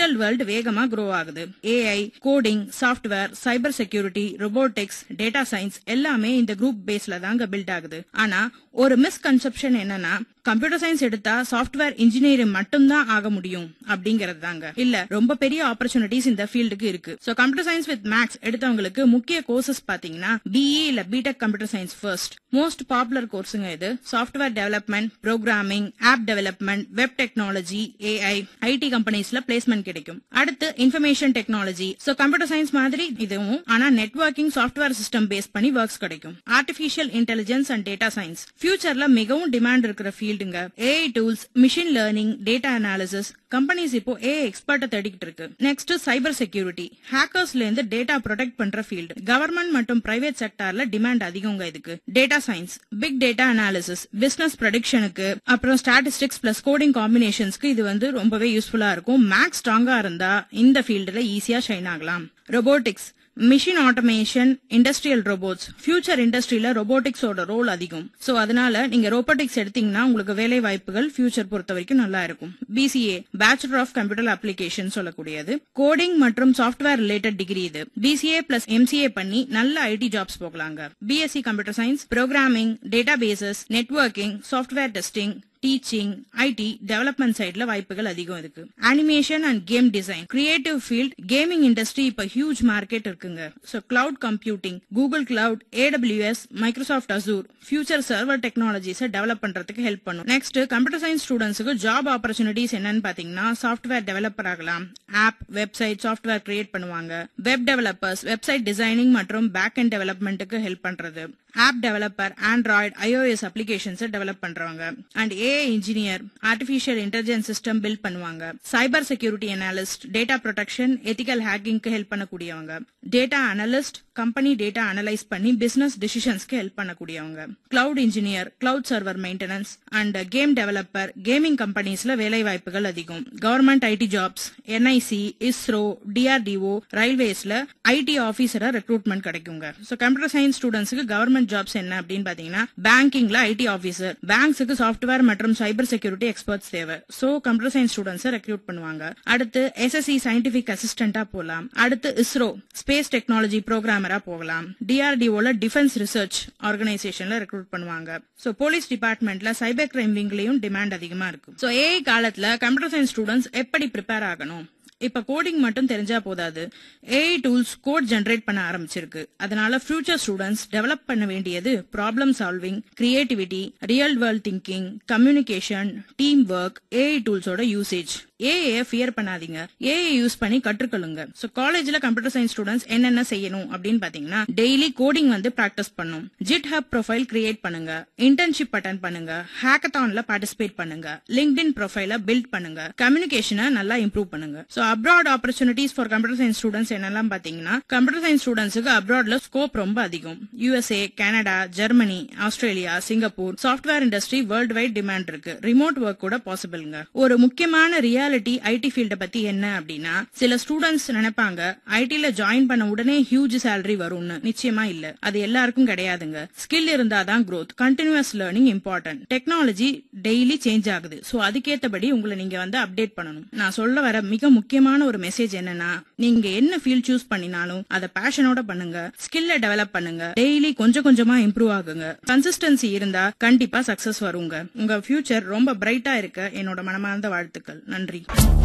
digital world வேகமா grow ஆகுது AI coding software cyber security robotics data science எல்லாமே இந்த குரூப் பேஸ்ல தாங்க பில்ட் ஆகுது ஆனா ஒரு மிஸ்கன்செப்ஷன் என்னன்னா கம்ப்யூட்டர் சயின்ஸ் எடுத்தா சாஃப்ட்வேர் இன்ஜினியரிங் மட்டும்தான் ஆக முடியும் அப்படிங்கறது தாங்க இல்ல ரொம்ப பெரிய ஆப்பர்ச்சுனிட்டிஸ் இந்த ஃபீல்டுக்கு இருக்கு so computer science with maths எடுத்தவங்களுக்கு முக்கிய கோர்சஸ் பாத்தீங்கன்னா பிஇ இல்ல BTech computer science first most popular கோர்ஸுங்க இது software development programming app development web technology AI IT கம்பெனிஸ்ல பிளேஸ்மெண்ட் கிடைக்கும் அடுத்து information technology so computer science மாதிரி இதுவும் ஆனா நெட்வொர்க்கிங் சாஃப்ட்வேர் சிஸ்டம் பேஸ் பண்ணி ஒர்க்ஸ் கிடைக்கும் artificial intelligence and data science ஃபியூச்சர்ல மிகவும் டிமாண்ட் இருக்கிற ஃபீல்டுங்க AI tools machine learning data analysis companies இப்போ ஏஐ எக்ஸ்பர்ட்ட தேடிக்கிட்டு இருக்கு நெக்ஸ்ட் சைபர் செக்யூரிட்டி ஹேக்கர்ஸ்ல இருந்து டேட்டா ப்ரொடெக்ட் பண்ற ஃபீல்டு கவர்மெண்ட் மற்றும் பிரைவேட் செக்டார்ல டிமாண்ட் அதிகங்க இதுக்கு data science big data analysis business ப்ரொடிக்ஷனுக்கு அப்புறம் ஸ்டாட்டிஸ்டிக்ஸ் பிளஸ் கோடிங் காம்பினேஷன்ஸ்க்கு இது வந்து ரொம்பவே யூஸ்ஃபுல்லா இருக்கும் மேக்ஸ் ஸ்ட்ராங்கா இருந்தா இந்த ஃபீல்டுல ஈஸியா ஷைன் ஆகலாம் robotics machine automation industrial robots future இண்டஸ்ட்ரியில ரோபோட்டிக்ஸோட ரோல் அதிகம் சோ அதனால நீங்க ரோபோட்டிக்ஸ் எடுத்தீங்கன்னா உங்களுக்கு வேலை வாய்ப்புகள் ஃபியூச்சர் பொறுத்த வரைக்கும் நல்லா இருக்கும் BCA bachelor of computer application சொல்லக்கூடியது கோடிங் மற்றும் சாஃப்ட்வேர் ரிலேட்டட் டிகிரி இது பிசிஏ பிளஸ் எம்சிஏ பண்ணி நல்ல ஐடி ஜாப்ஸ் போகலாங்க BSc computer science programming data bases networking software testing teaching IT development சைட்ல வாய்ப்புகள் அதிகம் இருக்கு animation and game design creative field gaming industry இப்ப ஹியூஜ் மார்க்கெட் இருக்குங்க so cloud computing Google cloud AWS Microsoft Azure future server technologies develop பண்றதுக்கு help பண்ணும் next computer science ஸ்டூடெண்ட்ஸுக்கு job opportunities என்னன்னு பாத்தீங்கன்னா சாஃப்ட்வேர் டெவலப்பர் ஆகலாம் ஆப் வெப்சைட் சாஃப்ட்வேர் கிரியேட் பண்ணுவாங்க web developers website designing மற்றும் பேக் அண்ட் டெவலப்மெண்ட்டுக்கு ஹெல்ப் பண்றது app developer Android iOS applications develop பண்றவங்க and AI engineer artificial intelligence system build பண்ணுவாங்க cyber security analyst data protection ethical ஹேக்கிங்க்கு help பண்ணக்கூடியவங்க data analyst company data analyse பண்ணி business டிசிஷன்ஸ்க்கு help பண்ணக்கூடியவங்க cloud engineer cloud server maintenance and game developer gaming கம்பெனிஸ்ல வேலை வாய்ப்புகள் அதிகம் government IT jobs NIC ISRO DRDO ரயில்வேஸ்ல ஐடி ஆபீசரா ரெக்ரூட்மெண்ட் கிடைக்குங்க சோ கம்ப்யூட்டர் சயின்ஸ் ஸ்டூடெண்ட்ஸ்க்கு கவர்மெண்ட் ஜாப்ஸ் என்ன அப்படின்னு பாத்தீங்கன்னா பேங்கிங்ல ஐடி ஆபீசர் பேங்க்ஸுக்கு சாஃப்ட்வேர் மற்றும் சைபர் செக்யூரிட்டி எக்ஸ்பர்ட்ஸ் தேவை so computer science students recruit பண்ணுவாங்க அடுத்து எஸ்எஸ்சி சயின்டிபிக் அசிஸ்டண்டா போகலாம் அடுத்து இஸ்ரோ ஸ்பேஸ் டெக்னாலஜி ப்ரோக்ராமரா போகலாம் டிஆர்டிஓல டிஃபென்ஸ் ரிசர்ச் ஆர்கனைசேஷன்ல ரெக்ரூட் பண்ணுவாங்க சோ போலீஸ் டிபார்ட்மெண்ட்ல சைபர் கிரைம் விங்லயும் டிமாண்ட் அதிகமா இருக்கு சோ ஏஐ காலத்துல கம்ப்யூட்டர் சயின்ஸ் ஸ்டூடெண்ட்ஸ் எப்படி ப்ரிப்பேர் ஆகணும் இப்ப கோடிங் மட்டும் தெரிஞ்சா போதாது ஏஐ டூல்ஸ் கோட் ஜெனரேட் பண்ண ஆரம்பிச்சிருக்கு அதனால ஃபியூச்சர் ஸ்டூடெண்ட்ஸ் டெவலப் பண்ண வேண்டியது problem solving creativity real world thinking communication team work AI டூல்ஸோட யூசேஜ் ஏஐ ஃபியர் பண்ணாதீங்க ஏஐ யூஸ் பண்ணி கற்றுக்கொள்ளுங்க சோ காலேஜ்ல கம்ப்யூட்டர் சயின்ஸ் ஸ்டூடெண்ட்ஸ் என்னென்ன செய்யணும் அப்படின்னு பாத்தீங்கன்னா டெய்லி கோடிங் வந்து பிராக்டிஸ் பண்ணும் ஜிட் ஹப் ப்ரொஃபைல் கிரியேட் பண்ணுங்க இன்டர்ன்ஷிப் அட்டன் பண்ணுங்க ஹேக்கத்தான்ல பார்ட்டிசிபேட் பண்ணுங்க லிங்க்டின் ப்ரொஃபைல பில்ட் பண்ணுங்க கம்யூனிகேஷனை நல்லா இம்ப்ரூவ் பண்ணுங்க so abroad opportunities for computer science students என்னெல்லாம் பாத்தீங்கன்னா கம்ப்யூட்டர் சயின்ஸ் ஸ்டூடெண்ட்ஸுக்கு அப்ராட்ல ஸ்கோப் ரொம்ப அதிகம் USA Canada Germany Australia Singapore software industry worldwide demand இருக்கு ரிமோட் ஒர்க் கூட பாசிபிள்ங்க ஒரு முக்கியமான ரியாலிட்டி ஐடி ஃபீல்ட பத்தி என்ன அப்படின்னா சில ஸ்டூடெண்ட்ஸ் நினைப்பாங்க ஐடில ஜாயின் பண்ண உடனே ஹியூஜ் சேலரி வரும்னு நிச்சயமா இல்ல அது எல்லாருக்கும் கிடையாதுங்க ஸ்கில் இருந்தாதான் growth continuous learning important technology daily change ஆகுது சோ அதுக்கேத்தபடி உங்களை நீங்க வந்து அப்டேட் பண்ணணும் நான் சொல்ல வர மிக முக்கியமான ஒரு மெசேஜ் என்னன்னா நீங்க என்ன ஃபீல்ட் சூஸ் பண்ணினாலும் அதை பேஷனோட பண்ணுங்க ஸ்கில்ல டெவலப் பண்ணுங்க டெய்லி கொஞ்சம் கொஞ்சமா இம்ப்ரூவ் ஆகுங்க கன்சிஸ்டன்சி இருந்தா கண்டிப்பா சக்சஸ் வருங்க உங்க ஃபியூச்சர் ரொம்ப பிரைட்டா இருக்க என்னோட மனமார்ந்த வாழ்த்துக்கள் நன்றி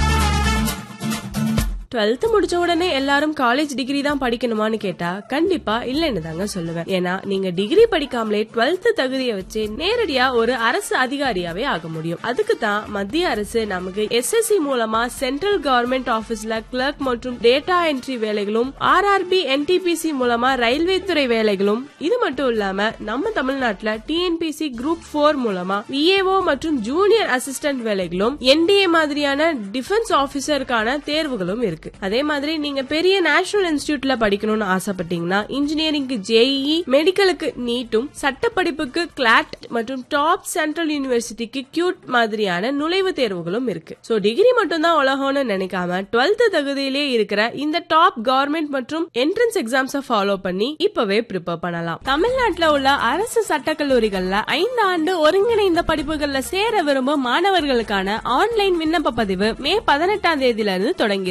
டுவெல்த் முடிச்ச உடனே எல்லாரும் காலேஜ் டிகிரி தான் படிக்கணுமான்னு கேட்டா கண்டிப்பா இல்லைன்னு தாங்க சொல்லுவேன் ஏன்னா நீங்க டிகிரி படிக்காமலே டுவெல்த் தகுதியை வச்சு நேரடியா ஒரு அரசு அதிகாரியாவே ஆக முடியும் அதுக்கு தான் மத்திய அரசு நமக்கு எஸ்எஸ்சி மூலமா சென்ட்ரல் கவர்மெண்ட் ஆபீஸ்ல கிளர்க் மற்றும் டேட்டா என்ட்ரி வேலைகளும் ஆர்ஆர்பி என்டிபிசி மூலமா ரயில்வே துறை வேலைகளும் இது மட்டும் இல்லாம நம்ம தமிழ்நாட்டுல டிஎன்பிசி குரூப் போர் மூலமா விஏஓ மற்றும் ஜூனியர் அசிஸ்டன்ட் வேலைகளும் என்டிஏ மாதிரியான டிஃபென்ஸ் ஆபீசருக்கான தேர்வுகளும் இருக்கு அதே மாதிரி நீங்க பெரிய நேஷனல் இன்ஸ்டிடியூட்ல படிக்கணும்னு ஆசைப்பட்டீங்கன்னா இன்ஜினியரிங்க்கு ஜேஇஇ மெடிக்கலுக்கு நீட்டும் சட்ட படிப்புக்கு கிளாட் மற்றும் டாப் சென்ட்ரல் யூனிவர்சிட்டிக்கு கியூட் மாதிரியான நுழைவுத் தேர்வுகளும் இருக்கு சோ டிகிரி மட்டும் தான் உலகம்னு நினைக்காம டுவெல்த் தகுதியிலே இருக்கிற இந்த டாப் கவர்மெண்ட் மற்றும் என்ட்ரன்ஸ் எக்ஸாம்ஸ ஃபாலோ பண்ணி இப்பவே ப்ரிப்பேர் பண்ணலாம் தமிழ்நாட்டுல உள்ள அரசு சட்டக்கல்லூரிகள்ல ஐந்து ஆண்டு ஒருங்கிணைந்த படிப்புகள்ல சேர விரும்பும் மாணவர்களுக்கான ஆன்லைன் விண்ணப்ப பதிவு மே பதினெட்டாம் தேதியில இருந்து தொடங்கி